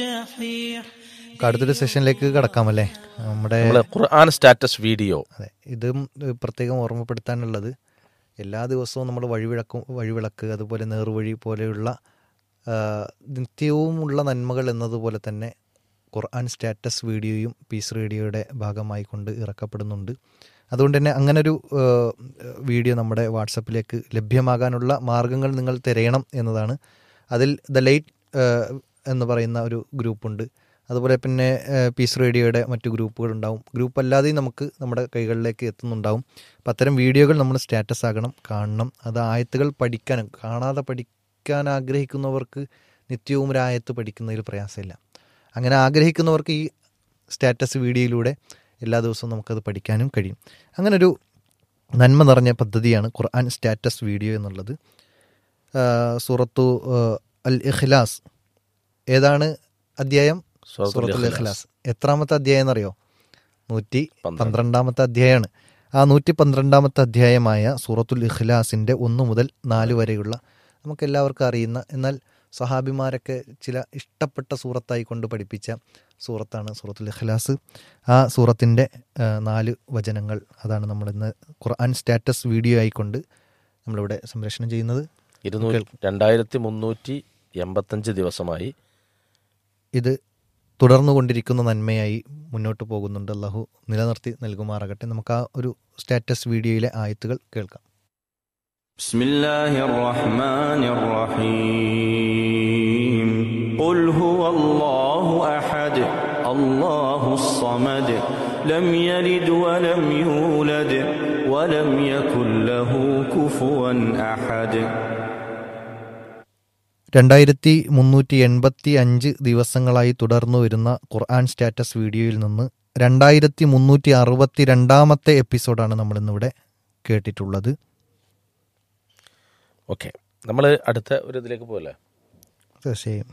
നമുക്ക് അടുത്തൊരു സെഷനിലേക്ക് കടക്കാമല്ലേ നമ്മുടെ നമ്മള് ഖുർആൻ സ്റ്റാറ്റസ് വീഡിയോ അതെ ഇതും ഏഹ്, പ്രത്യേകം ഓർമ്മപ്പെടുത്താനുള്ളത് എല്ലാ ദിവസവും നമ്മൾ വഴിവിളക്കും വഴിവിളക്ക് അതുപോലെ നേർവഴി പോലെയുള്ള ആ, നിത്യവുമുള്ള നന്മകൾ എന്നതുപോലെ തന്നെ ഖുർആൻ സ്റ്റാറ്റസ് വീഡിയോയും പീസ് റേഡിയോയുടെ ഭാഗമായി കൊണ്ട് ഇറക്കപ്പെടുന്നുണ്ട് അതുകൊണ്ട് തന്നെ അങ്ങനൊരു ആ, വീഡിയോ നമ്മുടെ വാട്സപ്പിലേക്ക് ലഭ്യമാകാനുള്ള മാർഗങ്ങൾ നിങ്ങൾ തിരയണം എന്നതാണ് അതിൽ ദ ലൈറ്റ് എന്ന് പറയുന്ന ഒരു ഗ്രൂപ്പുണ്ട് അതുപോലെ പിന്നെ ഏഹ്, പീസ് റേഡിയോയുടെ മറ്റു ഗ്രൂപ്പുകൾ ഉണ്ടാവും ഗ്രൂപ്പ് അല്ലാതെയും നമുക്ക് നമ്മുടെ കൈകളിലേക്ക് എത്തുന്നുണ്ടാവും അപ്പം അത്തരം വീഡിയോകൾ നമ്മൾ സ്റ്റാറ്റസ് ആകണം കാണണം അത് ആയത്തുകൾ പഠിക്കാനും കാണാതെ പഠിക്കാൻ ആഗ്രഹിക്കുന്നവർക്ക് നിത്യവും ഒരു ആയത്ത് പഠിക്കുന്നതിൽ പ്രയാസമില്ല അങ്ങനെ ആഗ്രഹിക്കുന്നവർക്ക് ഈ സ്റ്റാറ്റസ് വീഡിയോയിലൂടെ എല്ലാ ദിവസവും നമുക്കത് പഠിക്കാനും കഴിയും അങ്ങനെ ഒരു നന്മ നിറഞ്ഞ പദ്ധതിയാണ് ഖുർആൻ സ്റ്റാറ്റസ് വീഡിയോ എന്നുള്ളത് ആ, സൂറത്തു ആ, അൽ ഇഖ്ലാസ് ഏതാണ് അധ്യായം സൂറത്തുൽ സൂറത്തുൽ ഇഖ്ലാസ്. ഇഖ്ലാസ് എത്രാമത്തെ അധ്യായം എന്നറിയോ നൂറ്റി പന്ത്രണ്ട്. പന്ത്രണ്ടാമത്തെ അധ്യായമാണ് ആ നൂറ്റി പന്ത്രണ്ടാമത്തെ അധ്യായമായ സൂറത്തുൽ ഇഖ്ലാസിൻ്റെ ഒന്ന് മുതൽ നാല് വരെയുള്ള നമുക്ക് എല്ലാവർക്കും അറിയുന്ന എന്നാൽ സഹാബിമാരൊക്കെ ചില ഇഷ്ടപ്പെട്ട സൂറത്തായി കൊണ്ട് പഠിപ്പിച്ച സൂറത്താണ് സൂറത്തുൽ ഇഖ്ലാസ് ആ സൂറത്തിൻ്റെ ആ, നാല് വചനങ്ങൾ അതാണ് നമ്മളിന്ന് ഖുർആൻ സ്റ്റാറ്റസ് വീഡിയോ ആയിക്കൊണ്ട് നമ്മളിവിടെ സംപ്രേഷണം ചെയ്യുന്നത് ഇരുന്നൂറ്റി രണ്ടായിരത്തി മുന്നൂറ്റി എൺപത്തഞ്ച് ദിവസമായി ഇത് തുടർന്നുകൊണ്ടിരിക്കുന്ന നന്മയായി മുന്നോട്ട് പോകുന്നുണ്ട് അള്ളാഹു നിലനിർത്തി നൽകുമാറാകട്ടെ നമുക്ക് ആ ഒരു സ്റ്റാറ്റസ് വീഡിയോയിലെ ആയത്തുകൾ കേൾക്കാം بسم الله الرحمن الرحيم قل هو الله احد الله الصمد لم يلد ولم يولد ولم يكن له كفوا احد രണ്ടായിരത്തി മുന്നൂറ്റി എൺപത്തി അഞ്ച് ദിവസങ്ങളായി തുടർന്നു വരുന്ന ഖുർആൻ സ്റ്റാറ്റസ് വീഡിയോയിൽ നിന്ന് രണ്ടായിരത്തി മുന്നൂറ്റി അറുപത്തി രണ്ടാമത്തെ എപ്പിസോഡാണ് നമ്മളിന്നിവിടെ കേട്ടിട്ടുള്ളത് ഓക്കെ നമ്മൾ അടുത്ത ഒരു ഇതിലേക്ക് പോകല്ലേ തീർച്ചയായും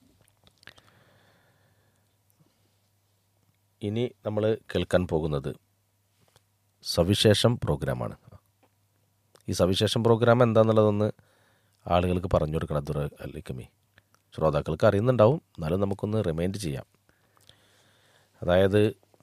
ഇനി നമ്മൾ കേൾക്കാൻ പോകുന്നത് സവിശേഷം പ്രോഗ്രാമാണ് ഈ സവിശേഷം പ്രോഗ്രാം എന്താണെന്നുള്ളതൊന്ന് ആളുകൾക്ക് പറഞ്ഞു കൊടുക്കണം അതുറ അല്ലിക്കമി ശ്രോതാക്കൾക്ക് അറിയുന്നുണ്ടാവും എന്നാലും നമുക്കൊന്ന് റിമൈൻഡ് ചെയ്യാം അതായത്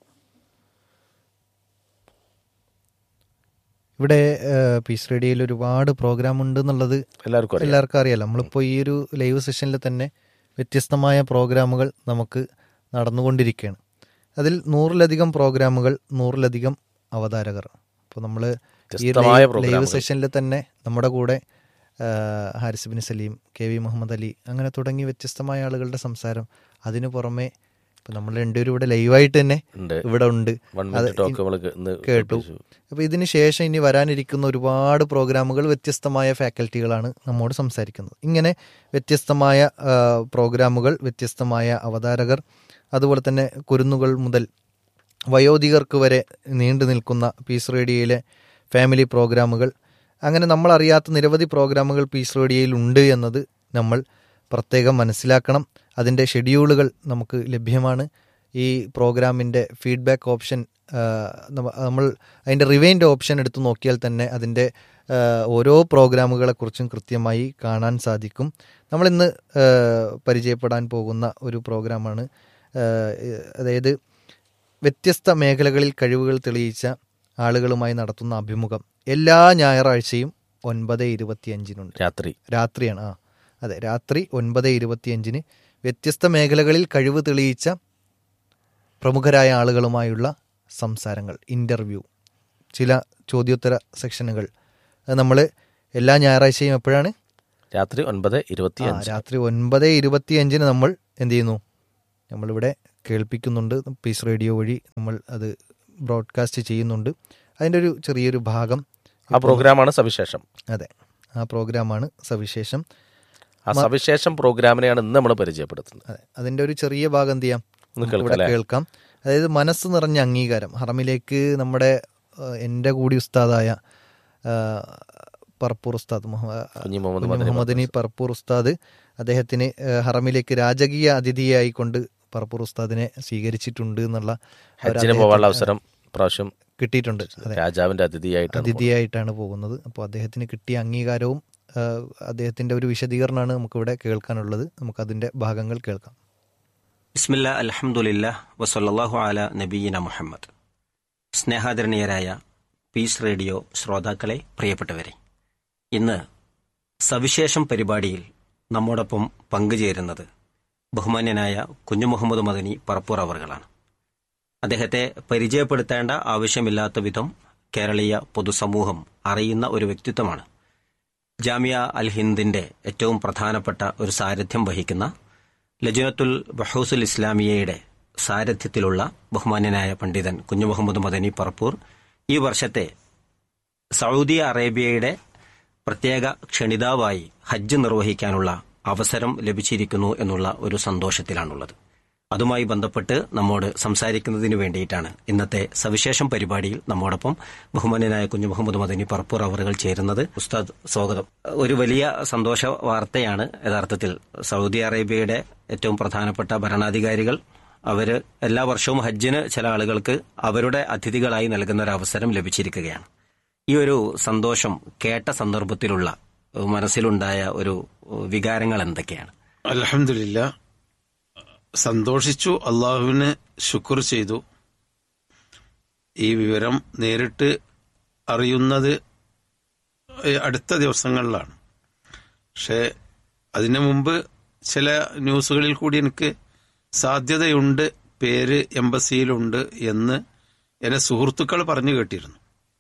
ഇവിടെ ഏഹ്, പീസ് റേഡിയോയിൽ ഒരുപാട് പ്രോഗ്രാം ഉണ്ട് എന്നുള്ളത് എല്ലാവർക്കും അറിയാം എല്ലാവർക്കും അറിയാലോ നമ്മളിപ്പോൾ ഈ ഒരു ലൈവ് സെഷനിൽ തന്നെ വ്യത്യസ്തമായ പ്രോഗ്രാമുകൾ നമുക്ക് നടന്നുകൊണ്ടിരിക്കുകയാണ് അതിൽ നൂറിലധികം പ്രോഗ്രാമുകൾ നൂറിലധികം അവതാരകർ അപ്പോൾ നമ്മൾ ഈ വ്യത്യസ്തമായ ലൈവ് പ്രോഗ്രാമുകൾ. സെഷനിൽ തന്നെ നമ്മുടെ കൂടെ ആ, ഹാരിസ് ബിൻ സലീം കെ വി മുഹമ്മദ് അലി അങ്ങനെ തുടങ്ങി വ്യത്യസ്തമായ ആളുകളുടെ സംസാരം അതിനു പുറമെ ഇപ്പം നമ്മൾ രണ്ടുപേരും ഇവിടെ ലൈവായിട്ട് തന്നെ ഉണ്ട് ഇവിടെ ഉണ്ട് വൺ അത് മിനിറ്റ് ടോക്ക് നമ്മൾ ഇന്ന് കേട്ടു അപ്പോൾ ഇതിന് ശേഷം ഇനി വരാനിരിക്കുന്ന ഒരുപാട് പ്രോഗ്രാമുകൾ വ്യത്യസ്തമായ ഫാക്കൽറ്റികളാണ് നമ്മോട് സംസാരിക്കുന്നത് ഇങ്ങനെ വ്യത്യസ്തമായ ആ, പ്രോഗ്രാമുകൾ വ്യത്യസ്തമായ അവതാരകർ അതുപോലെ തന്നെ കുരുന്നുകൾ മുതൽ വയോധികർക്ക് വരെ നീണ്ടു നിൽക്കുന്ന പീസ് റേഡിയോയിലെ ഫാമിലി പ്രോഗ്രാമുകൾ അങ്ങനെ നമ്മൾ അറിയാത്ത നിരവധി പ്രോഗ്രാമുകൾ പീസ് റേഡിയോയിൽ ഉണ്ട് എന്നത് നമ്മൾ പ്രത്യേകം മനസ്സിലാക്കണം അതിൻ്റെ ഷെഡ്യൂളുകൾ നമുക്ക് ലഭ്യമാണ് ഈ പ്രോഗ്രാമിൻ്റെ ഫീഡ്ബാക്ക് ഓപ്ഷൻ ആ, നമ്മ- നമ്മൾ അതിൻ്റെ റിവൈൻഡ് ഓപ്ഷൻ എടുത്ത് നോക്കിയാൽ തന്നെ അതിൻ്റെ ആ, ഓരോ പ്രോഗ്രാമുകളെക്കുറിച്ചും കൃത്യമായി കാണാൻ സാധിക്കും നമ്മളിന്ന് ആ, പരിചയപ്പെടാൻ പോകുന്ന ഒരു പ്രോഗ്രാമാണ് ആ, അതായത് വ്യത്യസ്ത മേഖലകളിൽ കഴിവുകൾ തെളിയിച്ച ആളുകളുമായി നടത്തുന്ന അഭിമുഖം എല്ലാ ഞായറാഴ്ചയും ഒൻപത് ഇരുപത്തിയഞ്ചിനുണ്ട് രാത്രി രാത്രിയാണ് ആ അതെ രാത്രി ഒൻപത് ഇരുപത്തിയഞ്ചിന് വ്യത്യസ്ത മേഖലകളിൽ കഴിവ് തെളിയിച്ച പ്രമുഖരായ ആളുകളുമായുള്ള സംസാരങ്ങൾ ഇൻ്റർവ്യൂ ചില ചോദ്യോത്തര സെക്ഷനുകൾ അത് നമ്മൾ എല്ലാ ഞായറാഴ്ചയും എപ്പോഴാണ് രാത്രി ഒൻപത് ഇരുപത്തി ആ, അഞ്ച് രാത്രി ഒൻപത് ഇരുപത്തിയഞ്ചിന് നമ്മൾ എന്ത് ചെയ്യുന്നു നമ്മളിവിടെ കേൾപ്പിക്കുന്നുണ്ട് പീസ് റേഡിയോ വഴി നമ്മൾ അത് ബ്രോഡ്കാസ്റ്റ് ചെയ്യുന്നുണ്ട് അതിൻ്റെ ഒരു ചെറിയൊരു ഭാഗം ആ പ്രോഗ്രാമാണ് സവിശേഷം അതെ ആ പ്രോഗ്രാമാണ് സവിശേഷം ആ സവിശേഷം പ്രോഗ്രാമിനെയാണ് ഇന്ന് നമ്മൾ പരിചയപ്പെടുത്തുന്നത് അതെ അതിൻ്റെ ഒരു ചെറിയ ഭാഗം എന്ത് ചെയ്യാം ഒന്ന് നമുക്ക് ഇവിടെ കേൾക്കാം, അല്ലേ? കേൾക്കാം അതായത് മനസ്സ് നിറഞ്ഞ അംഗീകാരം ഹറമിലേക്ക് നമ്മുടെ ആ, എൻ്റെ കൂടി ഉസ്താദായ ആ, പറപ്പൂർ ഉസ്താദ് മുഹ- കുഞ്ഞി മുഹമ്മദ് കുഞ്ഞി മദനി മുഹമ്മദിനി പറപ്പൂർ ഉസ്താദ് അദ്ദേഹത്തിന് ആ, ഹറമിലേക്ക് രാജകീയ അതിഥിയായി കൊണ്ട് പറപ്പൂർ ഉസ്താദിനെ സ്വീകരിച്ചിട്ടുണ്ട് എന്നുള്ള ഒരു ഹജ്ജിന് പോകാനുള്ള അദ്ദേഹത്തിന് അവസരം പ്രാവശ്യം കിട്ടിയിട്ടുണ്ട് അതെ രാജാവിന്റെ അതിഥിയായിട്ടാണ് അതിഥിയായിട്ടാണ് പോകുന്നത് അപ്പോൾ അദ്ദേഹത്തിന് കിട്ടിയ അംഗീകാരവും ആ, അദ്ദേഹത്തിൻ്റെ ഒരു വിശദീകരണമാണ് നമുക്കിവിടെ കേൾക്കാനുള്ളത് നമുക്കതിൻ്റെ ഭാഗങ്ങൾ കേൾക്കാം ബിസ്മില്ല അലഹമുല്ല വസല്ലാഹു അല നബീന മുഹമ്മദ് സ്നേഹാദരണീയരായ പീസ് റേഡിയോ ശ്രോതാക്കളെ പ്രിയപ്പെട്ടവരെ ഇന്ന് സവിശേഷം പരിപാടിയിൽ നമ്മോടൊപ്പം പങ്കുചേരുന്നത് ബഹുമാന്യനായ കുഞ്ഞു മുഹമ്മദ് മദനി പറപ്പൂർ അവർകളാണ് അദ്ദേഹത്തെ പരിചയപ്പെടുത്തേണ്ട ആവശ്യമില്ലാത്ത വിധം കേരളീയ പൊതുസമൂഹം അറിയുന്ന ഒരു വ്യക്തിത്വമാണ് ജാമിയ അൽ ഹിന്ദിന്റെ ഏറ്റവും പ്രധാനപ്പെട്ട ഒരു സാരഥ്യം വഹിക്കുന്ന ലജനത്തുൽ ബഹൂസുൽ ഇസ്ലാമിയയുടെ സാരഥ്യത്തിലുള്ള ബഹുമാന്യനായ പണ്ഡിതൻ കുഞ്ഞു മുഹമ്മദ് മദനി പറപ്പൂർ ഈ വർഷത്തെ സൗദി അറേബ്യയുടെ പ്രത്യേക ക്ഷണിതാവായി ഹജ്ജ് നിർവഹിക്കാനുള്ള അവസരം ലഭിച്ചിരിക്കുന്നു എന്നുള്ള ഒരു സന്തോഷത്തിലാണുള്ളത് അതുമായി ബന്ധപ്പെട്ട് നമ്മോട് സംസാരിക്കുന്നതിന് വേണ്ടിയിട്ടാണ് ഇന്നത്തെ സവിശേഷം പരിപാടിയിൽ നമ്മോടൊപ്പം ബഹുമാന്യനായ കുഞ്ഞു മുഹമ്മദ് മദനി പറപ്പൂർ അവറുകൾ ചേരുന്നത് ഉസ്താദ് സ്വാഗതം ഒരു വലിയ സന്തോഷ വാർത്തയാണ് യഥാർത്ഥത്തിൽ സൗദി അറേബ്യയുടെ ഏറ്റവും പ്രധാനപ്പെട്ട ഭരണാധികാരികൾ അവര് എല്ലാ വർഷവും ഹജ്ജിന് ചില ആളുകൾക്ക് അവരുടെ അതിഥികളായി നൽകുന്ന ഒരു അവസരം ലഭിച്ചിരിക്കുകയാണ് ഈ ഒരു സന്തോഷം കേട്ട സന്ദർഭത്തിലുള്ള ഏഹ്, മനസ്സിലുണ്ടായ ഒരു ഏഹ്, വികാരങ്ങൾ എന്തൊക്കെയാണ് അലഹമില്ല സന്തോഷിച്ചു അള്ളാഹുവിന് ശുക്ർ ചെയ്തു ഈ വിവരം നേരിട്ട് അറിയുന്നത് ഏഹ്, അടുത്ത ദിവസങ്ങളിലാണ് പക്ഷെ അതിനു മുമ്പ് ചില ന്യൂസുകളിൽ കൂടി എനിക്ക് സാധ്യതയുണ്ട് പേര് എംബസിയിലുണ്ട് എന്ന് എന്നെ സുഹൃത്തുക്കൾ പറഞ്ഞു കേട്ടിരുന്നു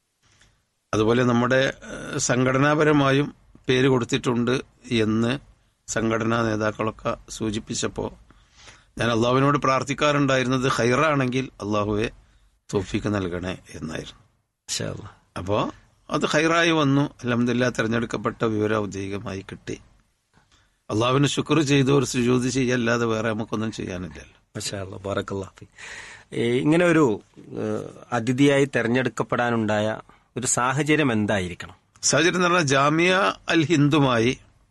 അതുപോലെ നമ്മുടെ ഏഹ്, സംഘടനാപരമായും പേര് കൊടുത്തിട്ടുണ്ട് എന്ന് സംഘടനാ നേതാക്കളൊക്കെ സൂചിപ്പിച്ചപ്പോൾ ഞാൻ അള്ളാഹുവിനോട് പ്രാർത്ഥിക്കാറുണ്ടായിരുന്നത് ഹൈറാണെങ്കിൽ അള്ളാഹുവെ തോഫിക്ക് നൽകണേ എന്നായിരുന്നു ഇൻഷാ അല്ലാ. അപ്പോൾ അത് ഹൈറായി വന്നു അലഹമില്ല തെരഞ്ഞെടുക്കപ്പെട്ട വിവരം ഔദ്യോഗികമായി കിട്ടി അള്ളാഹുവിന് ശുക്ർ ചെയ്തു ഒരു സുജൂതി ചെയ്യല്ലാതെ വേറെ നമുക്കൊന്നും ചെയ്യാനില്ലല്ലോ മാഷാ അല്ലാ, ബാറക്കല്ലാ ഫീ. ഏ, ഇങ്ങനെ ഒരു ഏഹ്, അതിഥിയായി തെരഞ്ഞെടുക്കപ്പെടാനുണ്ടായ ഒരു സാഹചര്യം എന്തായിരിക്കണം സാഹചര്യം എന്ന് പറഞ്ഞാൽ ജാമിയ അൽ ഹിന്ദുമായി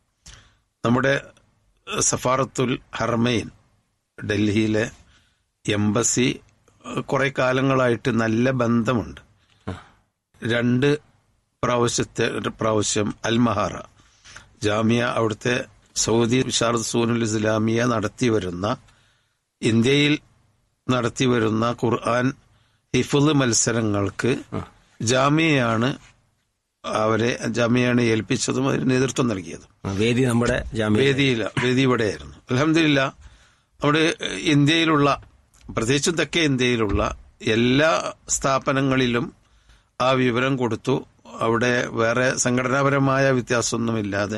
നമ്മുടെ സഫാറത്തുൽ ഹർമൈൻ ഡൽഹിയിലെ എംബസി കുറെ കാലങ്ങളായിട്ട് നല്ല ബന്ധമുണ്ട് രണ്ട് പ്രാവശ്യത്തെ ഒരു പ്രാവശ്യം അൽമഹാറ ജാമിയ അവിടുത്തെ സൗദി വിശാറത്ത് സൂനുൽ ഇസ്ലാമിയ നടത്തി വരുന്ന ഇന്ത്യയിൽ നടത്തി വരുന്ന ഖുർആൻ ഹിഫുൽ മത്സരങ്ങൾക്ക് ജാമിയയാണ് അവരെ ജാമിയാണ് ഏൽപ്പിച്ചതും അതിന് നേതൃത്വം നൽകിയതും വേദി നമ്മുടെ ജാമ്യ വേദിയില്ല വേദി ഇവിടെയായിരുന്നു അലഹമില്ല നമ്മുടെ ഇന്ത്യയിലുള്ള പ്രത്യേകിച്ചും തെക്കേ ഇന്ത്യയിലുള്ള എല്ലാ സ്ഥാപനങ്ങളിലും ആ വിവരം കൊടുത്തു അവിടെ വേറെ സംഘടനാപരമായ വ്യത്യാസമൊന്നുമില്ലാതെ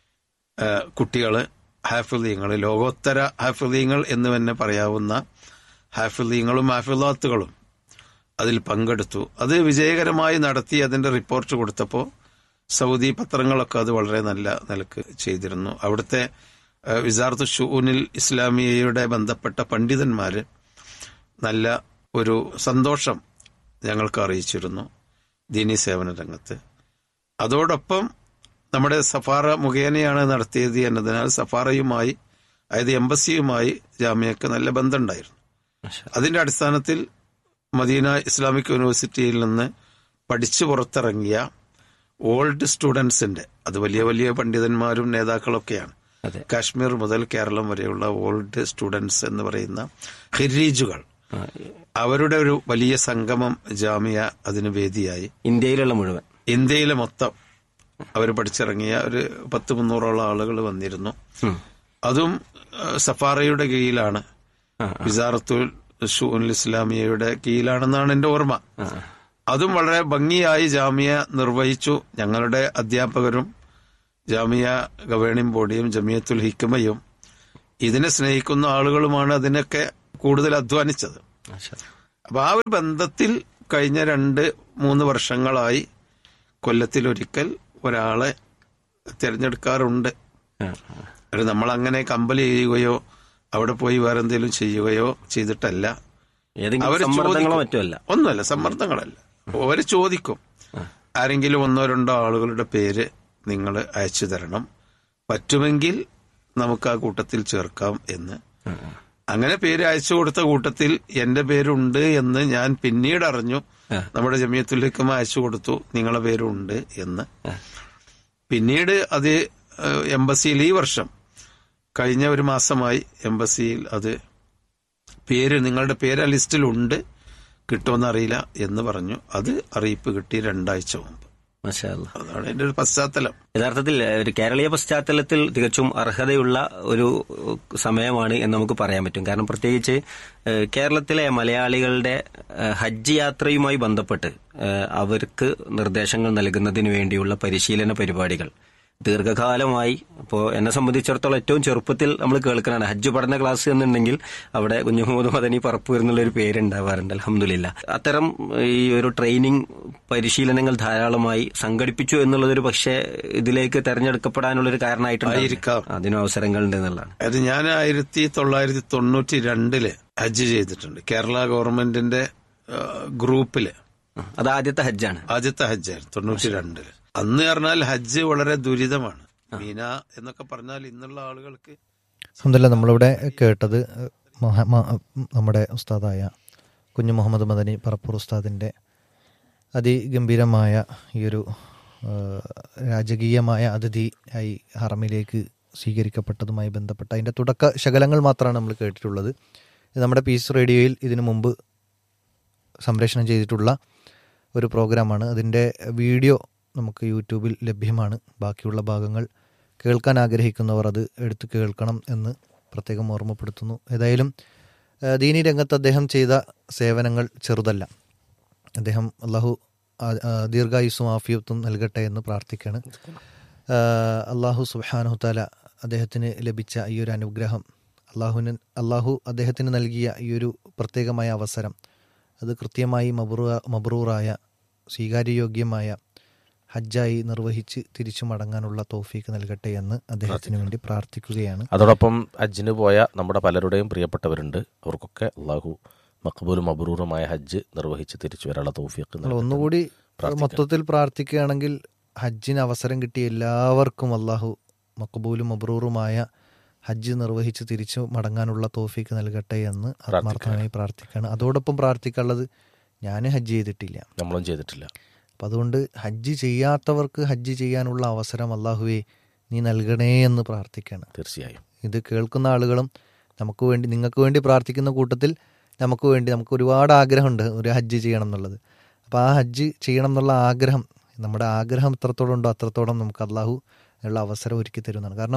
ആ, കുട്ടികള് ഹാഫിദീങ്ങൾ ലോകോത്തര ഹാഫിദീങ്ങൾ എന്ന് തന്നെ പറയാവുന്ന ഹാഫിദീങ്ങളും ഹാഫിദാത്തുകളും അതിൽ പങ്കെടുത്തു അത് വിജയകരമായി നടത്തി അതിന്റെ റിപ്പോർട്ട് കൊടുത്തപ്പോൾ സൗദി പത്രങ്ങളൊക്കെ അത് വളരെ നല്ല നിലക്ക് ചെയ്തിരുന്നു അവിടുത്തെ ഏഹ്, വിസാർത്ത് ഷൂനിൽ ഇസ്ലാമിയയുടെ ബന്ധപ്പെട്ട പണ്ഡിതന്മാര് നല്ല ഒരു സന്തോഷം ഞങ്ങൾക്ക് അറിയിച്ചിരുന്നു ദീനി സേവന രംഗത്ത് അതോടൊപ്പം നമ്മുടെ സഫാറ മുഖേനയാണ് നടത്തിയത് എന്നതിനാൽ സഫാറയുമായി അതായത് എംബസിയുമായി ജാമ്യക്ക് നല്ല ബന്ധമുണ്ടായിരുന്നു അതിന്റെ അടിസ്ഥാനത്തിൽ മദീന ഇസ്ലാമിക് യൂണിവേഴ്സിറ്റിയിൽ നിന്ന് പഠിച്ചു പുറത്തിറങ്ങിയ ഓൾഡ് സ്റ്റുഡൻസിന്റെ അത് വലിയ വലിയ പണ്ഡിതന്മാരും നേതാക്കളൊക്കെയാണ് അതെ കാശ്മീർ മുതൽ കേരളം വരെയുള്ള ഓൾഡ് സ്റ്റുഡൻസ് എന്ന് പറയുന്ന ഹിരീജുകൾ ആ, അവരുടെ ഒരു വലിയ സംഗമം ജാമിയ അതിന് വേദിയായി ഇന്ത്യയിലുള്ള മുഴുവൻ ഇന്ത്യയിലെ മൊത്തം അവർ പഠിച്ചിറങ്ങിയ ഒരു പത്ത് മുന്നൂറോളം ആളുകൾ വന്നിരുന്നു ഉം. അതും ആ, സഫാറയുടെ കീഴിലാണ് ആ, വിസാറത്തുൽ ഷൂനുൽ ഇസ്ലാമിയയുടെ കീഴിലാണെന്നാണ് എന്റെ ഓർമ്മ ആ, അതും വളരെ ഭംഗിയായി ജാമിയ നിർവഹിച്ചു ഞങ്ങളുടെ അധ്യാപകരും ജാമിയ ഗവേണിംഗ് ബോഡിയും ജമിയത്തുൽ ഹിക്മയും ഇതിനെ സ്നേഹിക്കുന്ന ആളുകളുമാണ് അതിനൊക്കെ കൂടുതൽ അധ്വാനിച്ചത് മാഷാ അല്ലാ. അപ്പൊ ആ ഒരു ബന്ധത്തിൽ കഴിഞ്ഞ രണ്ട് മൂന്ന് വർഷങ്ങളായി കൊല്ലത്തിലൊരിക്കൽ ഒരാളെ തിരഞ്ഞെടുക്കാറുണ്ട് ആ, ആ. അത് നമ്മൾ അങ്ങനെ കമ്പൽ ചെയ്യുകയോ അവിടെ പോയി വേറെ എന്തെങ്കിലും ചെയ്യുകയോ ചെയ്തിട്ടല്ല ഏതെങ്കിലും അവര് സമ്മർദ്ദങ്ങളോ ചോദിക്കും. മറ്റോ അല്ല ഒന്നുമല്ല സമ്മർദ്ദങ്ങളല്ല അവര് ചോദിക്കും ആരെങ്കിലും ഒന്നോ രണ്ടോ ആളുകളുടെ പേര് നിങ്ങൾ അയച്ചു തരണം പറ്റുമെങ്കിൽ നമുക്ക് ആ കൂട്ടത്തിൽ ചേർക്കാം എന്ന് അങ്ങനെ പേര് അയച്ചു കൊടുത്ത കൂട്ടത്തിൽ എന്റെ പേരുണ്ട് എന്ന് ഞാൻ പിന്നീട് അറിഞ്ഞു നമ്മുടെ ജമിയത്തുല്ലിക്കമ അയച്ചു കൊടുത്തു നിങ്ങളെ പേരുണ്ട് എന്ന് പിന്നീട് അത് ഏഹ്, എംബസിയിൽ ഈ വർഷം കഴിഞ്ഞ ഒരു മാസമായി എംബസിയിൽ അത് പേര് നിങ്ങളുടെ പേര് ആ ലിസ്റ്റിലുണ്ട് കിട്ടുമെന്നറിയില്ല എന്ന് പറഞ്ഞു അത് അറിയിപ്പ് കിട്ടി രണ്ടാഴ്ച മുമ്പ് മാഷാ അല്ലാ. അതാണ് എന്റെ ഒരു പശ്ചാത്തലം യഥാർത്ഥത്തിൽ ഏഹ്, ഒരു കേരളീയ പശ്ചാത്തലത്തിൽ തികച്ചും അർഹതയുള്ള ഒരു ഏഹ്, സമയമാണ് എന്ന് നമുക്ക് പറയാൻ പറ്റും കാരണം പ്രത്യേകിച്ച് ഏഹ്, കേരളത്തിലെ മലയാളികളുടെ ഏഹ്, ഹജ്ജ് യാത്രയുമായി ബന്ധപ്പെട്ട് ഏഹ്, അവർക്ക് നിർദ്ദേശങ്ങൾ നൽകുന്നതിന് വേണ്ടിയുള്ള പരിശീലന പരിപാടികൾ ദീർഘകാലമായി ഇപ്പോൾ എന്നെ സംബന്ധിച്ചിടത്തോളം ഏറ്റവും ചെറുപ്പത്തിൽ നമ്മൾ കേൾക്കണതാണ് ഹജ്ജ് പഠന ക്ലാസ് എന്നുണ്ടെങ്കിൽ അവിടെ കുഞ്ഞുമുഹമ്മദ് മദനി പറപ്പൂർ എന്നുള്ള ഒരു പേരുണ്ടാവാറുണ്ട് അലഹമില്ല അത്തരം ഈ ഒരു ട്രെയിനിങ് പരിശീലനങ്ങൾ ധാരാളമായി സംഘടിപ്പിച്ചു എന്നുള്ളതൊരു പക്ഷേ ഇതിലേക്ക് തെരഞ്ഞെടുക്കപ്പെടാനുള്ളൊരു കാരണമായിട്ടുണ്ട് ആയിരിക്കാം. അതിനും അവസരങ്ങളുണ്ട് എന്നുള്ളതാണ് അത് ഞാൻ ആയിരത്തി തൊള്ളായിരത്തി തൊണ്ണൂറ്റി രണ്ടില് ഹജ്ജ് ചെയ്തിട്ടുണ്ട് കേരള ഗവൺമെന്റിന്റെ ആ, ഗ്രൂപ്പില് അത് ആദ്യത്തെ ഹജ്ജാണ് ആദ്യത്തെ ഹജ്ജായിരുന്നു തൊണ്ണൂറ്റി രണ്ടില് അന്ന് പറഞ്ഞാൽ ഹജ്ജ് വളരെ ദുരിതമാണ് മീന എന്നൊക്കെ പറഞ്ഞാൽ ഇന്നുള്ള ആളുകൾക്ക് അഹമ്മദില്ല നമ്മളിവിടെ കേട്ടത് മഹ- മ- നമ്മുടെ ഉസ്താദായ കുഞ്ഞു മുഹമ്മദ് മദനി പറപ്പൂർ ഉസ്താദിൻ്റെ അതിഗംഭീരമായ ഈ ഒരു ആ, രാജകീയമായ അതിഥി ആയി ഹറമിലേക്ക് സ്വീകരിക്കപ്പെട്ടതുമായി ബന്ധപ്പെട്ട അതിൻ്റെ തുടക്ക ശകലങ്ങൾ മാത്രമാണ് നമ്മൾ കേട്ടിട്ടുള്ളത് ഇത് നമ്മുടെ പീസ് റേഡിയോയിൽ ഇതിനു മുമ്പ് സംപ്രേഷണം ചെയ്തിട്ടുള്ള ഒരു പ്രോഗ്രാമാണ് അതിൻ്റെ വീഡിയോ നമുക്ക് യൂട്യൂബിൽ ലഭ്യമാണ് ബാക്കിയുള്ള ഭാഗങ്ങൾ കേൾക്കാൻ ആഗ്രഹിക്കുന്നവർ അത് എടുത്ത് കേൾക്കണം എന്ന് പ്രത്യേകം ഓർമ്മപ്പെടുത്തുന്നു ഏതായാലും ആ, ദീനി രംഗത്ത് അദ്ദേഹം ചെയ്ത സേവനങ്ങൾ ചെറുതല്ല അദ്ദേഹം അള്ളാഹു ആ- ആ, ദീർഘായുസ്സും ആഫിയത്തും നൽകട്ടെ എന്ന് പ്രാർത്ഥിക്കുകയാണ് ആ, അള്ളാഹു സുബാനഹു താല അദ്ദേഹത്തിന് ലഭിച്ച ഈ ഒരു അനുഗ്രഹം അള്ളാഹുവിന് അള്ളാഹു അദ്ദേഹത്തിന് നൽകിയ ഈ ഒരു പ്രത്യേകമായ അവസരം അത് കൃത്യമായി മബ്രൂ മബ്രൂറായ സ്വീകാര്യയോഗ്യമായ ഹജ്ജായി നിർവഹിച്ച് തിരിച്ചു മടങ്ങാനുള്ള തോഫീക്ക് നൽകട്ടെ എന്ന് അദ്ദേഹത്തിന് വേണ്ടി പ്രാർത്ഥിക്കുകയാണ് അതോടൊപ്പം ഹജ്ജിന് പോയ നമ്മുടെ പലരുടെയും പ്രിയപ്പെട്ടവരുണ്ട് അവർക്കൊക്കെ അള്ളാഹു മക്ബൂലും അബറൂറുമായ ഹജ്ജ് നിർവഹിച്ച് തിരിച്ചു വരാനുള്ള തൗഫീഖ് നമ്മൾ നൽകട്ടെ. ഒന്നുകൂടി പ്രാർത്ഥിക്കാം. മൊത്തത്തിൽ പ്രാർത്ഥിക്കുകയാണെങ്കിൽ ഹജ്ജിന് അവസരം കിട്ടിയ എല്ലാവർക്കും അള്ളാഹു മക്ബൂലും മബ്രൂറുമായ ഹജ്ജ് നിർവഹിച്ച് തിരിച്ചു മടങ്ങാനുള്ള തോഫീക്ക് നൽകട്ടെ എന്ന് ആത്മാർത്ഥമായി പ്രാർത്ഥിക്കുകയാണ് അതോടൊപ്പം പ്രാർത്ഥിക്കാനുള്ളത് ഞാൻ ഹജ്ജ് ചെയ്തിട്ടില്ല നമ്മളും ചെയ്തിട്ടില്ല അപ്പം അതുകൊണ്ട് ഹജ്ജ് ചെയ്യാത്തവർക്ക് ഹജ്ജ് ചെയ്യാനുള്ള അവസരം അള്ളാഹുവേ നീ നൽകണേ എന്ന് പ്രാർത്ഥിക്കുകയാണ് തീർച്ചയായും ഇത് കേൾക്കുന്ന ആളുകളും നമുക്ക് വേണ്ടി നിങ്ങൾക്ക് വേണ്ടി പ്രാർത്ഥിക്കുന്ന കൂട്ടത്തിൽ നമുക്ക് വേണ്ടി നമുക്ക് ഒരുപാട് ആഗ്രഹമുണ്ട് ഒരു ഹജ്ജ് ചെയ്യണം എന്നുള്ളത് അപ്പോൾ ആ ഹജ്ജ് ചെയ്യണം എന്നുള്ള ആഗ്രഹം നമ്മുടെ ആഗ്രഹം എത്രത്തോളം ഉണ്ടോ അത്രത്തോളം നമുക്ക് അള്ളാഹു ഉള്ള അവസരം ഒരുക്കി തരുന്നതാണ് കാരണം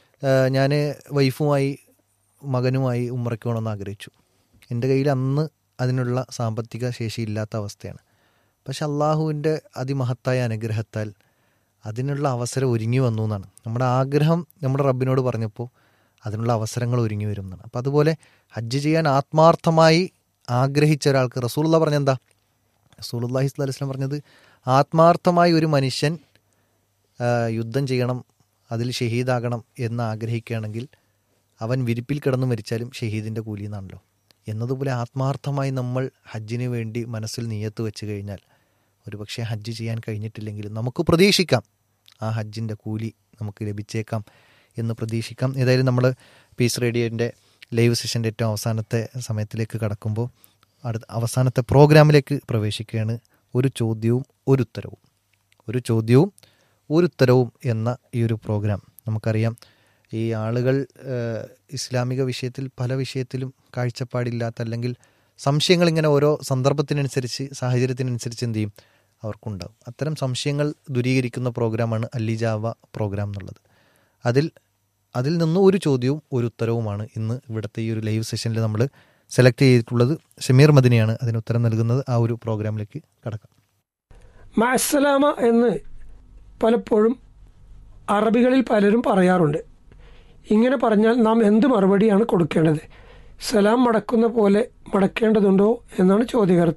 ഞാൻ വൈഫുമായി മകനുമായി ഉമ്രയ്ക്ക് പോകണമെന്ന് ആഗ്രഹിച്ചു എൻ്റെ കയ്യിൽ അന്ന് അതിനുള്ള സാമ്പത്തിക ശേഷി ഇല്ലാത്ത അവസ്ഥയാണ് പക്ഷെ അള്ളാഹുവിൻ്റെ അതിമഹത്തായ അനുഗ്രഹത്താൽ അതിനുള്ള അവസരം ഒരുങ്ങി വന്നു എന്നാണ് നമ്മുടെ ആഗ്രഹം നമ്മുടെ റബ്ബിനോട് പറഞ്ഞപ്പോൾ അതിനുള്ള അവസരങ്ങൾ ഒരുങ്ങി വരും എന്നാണ് അപ്പം അതുപോലെ ഹജ്ജ് ചെയ്യാൻ ആത്മാർത്ഥമായി ആഗ്രഹിച്ച ഒരാൾക്ക് റസൂലുള്ള പറഞ്ഞെന്താ റസൂലുള്ളാഹി സ്വല്ലല്ലാഹി അലൈഹി വസല്ലം പറഞ്ഞത് ആത്മാർത്ഥമായി ഒരു മനുഷ്യൻ ആ, യുദ്ധം ചെയ്യണം അതിൽ ഷഹീദാകണം എന്ന് ആഗ്രഹിക്കുകയാണെങ്കിൽ അവൻ വിരിപ്പിൽ കിടന്നു മരിച്ചാലും ഷഹീദിൻ്റെ കൂലി എന്നാണല്ലോ എന്നതുപോലെ ആത്മാർത്ഥമായി നമ്മൾ ഹജ്ജിന് വേണ്ടി മനസ്സിൽ നീയത്ത് വെച്ച് കഴിഞ്ഞാൽ ഒരുപക്ഷെ ഹജ്ജ് ചെയ്യാൻ കഴിഞ്ഞിട്ടില്ലെങ്കിലും നമുക്ക് പ്രതീക്ഷിക്കാം ആ ഹജ്ജിൻ്റെ കൂലി നമുക്ക് ലഭിച്ചേക്കാം എന്ന് പ്രതീക്ഷിക്കാം ഏതായാലും നമ്മൾ പീസ് റേഡിയോൻ്റെ ലൈവ് സെഷൻ്റെ ഏറ്റവും അവസാനത്തെ സമയത്തിലേക്ക് കടക്കുമ്പോൾ അടുത്ത അവസാനത്തെ പ്രോഗ്രാമിലേക്ക് പ്രവേശിക്കുകയാണ് ഒരു ചോദ്യവും ഒരു ഉത്തരവും ഒരു ചോദ്യവും ഒരു ഉത്തരവും എന്ന ഈ ഒരു പ്രോഗ്രാം നമുക്കറിയാം ഈ ആളുകൾ ഏഹ്, ഇസ്ലാമിക വിഷയത്തിൽ പല വിഷയത്തിലും കാഴ്ചപ്പാടില്ലാത്ത അല്ലെങ്കിൽ സംശയങ്ങൾ ഇങ്ങനെ ഓരോ സന്ദർഭത്തിനനുസരിച്ച് സാഹചര്യത്തിനനുസരിച്ച് എന്ത് ചെയ്യും അവർക്കുണ്ടാവും അത്തരം സംശയങ്ങൾ ദൂരീകരിക്കുന്ന പ്രോഗ്രാമാണ് അല്ലിജാവ പ്രോഗ്രാം എന്നുള്ളത് അതിൽ അതിൽ നിന്ന് ഒരു ചോദ്യവും ഒരു ഉത്തരവുമാണ് ഇന്ന് ഇവിടുത്തെ ഈ ഒരു ലൈവ് സെഷനിൽ നമ്മൾ സെലക്ട് ചെയ്തിട്ടുള്ളത് ഷമീർ മദിനിയാണ് അതിന് ഉത്തരം നൽകുന്നത് ആ ഒരു പ്രോഗ്രാമിലേക്ക് കടക്കാം മഅസ്സലാമ എന്ന് പലപ്പോഴും അറബികളിൽ പലരും പറയാറുണ്ട് ഇങ്ങനെ പറഞ്ഞാൽ നാം എന്ത് മറുപടിയാണ് കൊടുക്കേണ്ടത് സലാം മടക്കുന്ന പോലെ മടക്കേണ്ടതുണ്ടോ എന്നാണ് ചോദ്യകർത്ത